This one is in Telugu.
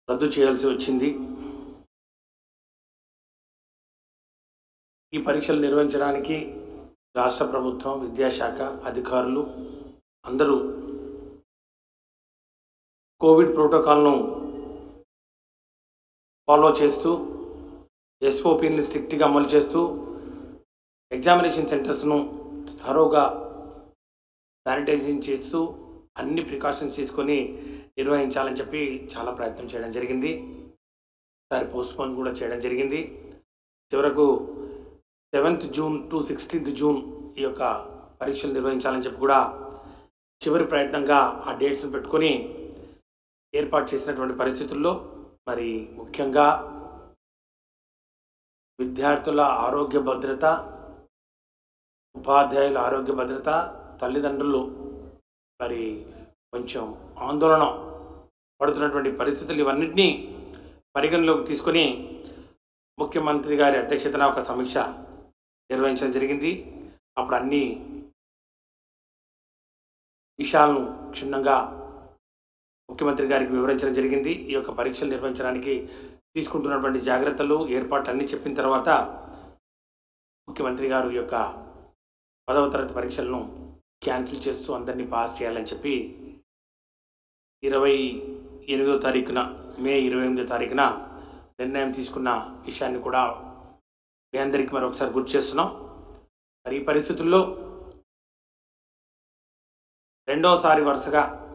రద్దు చేయాల్సి వచ్చింది ఈ పరీక్షలు నిర్వహించడానికి రాష్ట్ర ప్రభుత్వం విద్యాశాఖ అధికారులు అందరూ కోవిడ్ ప్రోటోకాల్ను ఫాలో చేస్తూ ఎస్ఓపిని స్ట్రిక్ట్గా అమలు చేస్తూ ఎగ్జామినేషన్ సెంటర్స్ను థరోగా శానిటైజింగ్ చేస్తూ అన్ని ప్రికాషన్స్ తీసుకొని నిర్వహించాలని చెప్పి చాలా ప్రయత్నం చేయడం జరిగింది ఒకసారి పోస్ట్పోన్ కూడా చేయడం జరిగింది చివరకు seventh June to sixteenth June ఈ యొక్క పరీక్షలు నిర్వహించాలని చెప్పి కూడా చివరి ప్రయత్నంగా ఆ డేట్స్ను పెట్టుకొని ఏర్పాటు చేసినటువంటి పరిస్థితుల్లో మరి ముఖ్యంగా విద్యార్థుల ఆరోగ్య భద్రత ఉపాధ్యాయుల ఆరోగ్య భద్రత తల్లిదండ్రులు మరి కొంచెం ఆందోళన పడుతున్నటువంటి పరిస్థితులు ఇవన్నింటినీ పరిగణలోకి తీసుకొని ముఖ్యమంత్రి గారి అధ్యక్షతన ఒక సమీక్ష నిర్వహించడం జరిగింది అప్పుడు అన్ని విషయాలను క్షుణ్ణంగా ముఖ్యమంత్రి గారికి వివరించడం జరిగింది ఈ యొక్క పరీక్షలు నిర్వహించడానికి తీసుకుంటున్నటువంటి జాగ్రత్తలు ఏర్పాట్లు అన్నీ చెప్పిన తర్వాత ముఖ్యమంత్రి గారు ఈ యొక్క పదవ తరగతి పరీక్షలను క్యాన్సిల్ చేస్తూ అందరినీ పాస్ చేయాలని చెప్పి ఇరవై ఎనిమిదో తారీఖున మే ఇరవై ఎనిమిదో తారీఖున నిర్ణయం తీసుకున్న విషయాన్ని కూడా మీ అందరికీ మరొకసారి గుర్తు చేస్తున్నాం మరి ఈ పరిస్థితుల్లో రెండవసారి వరుసగా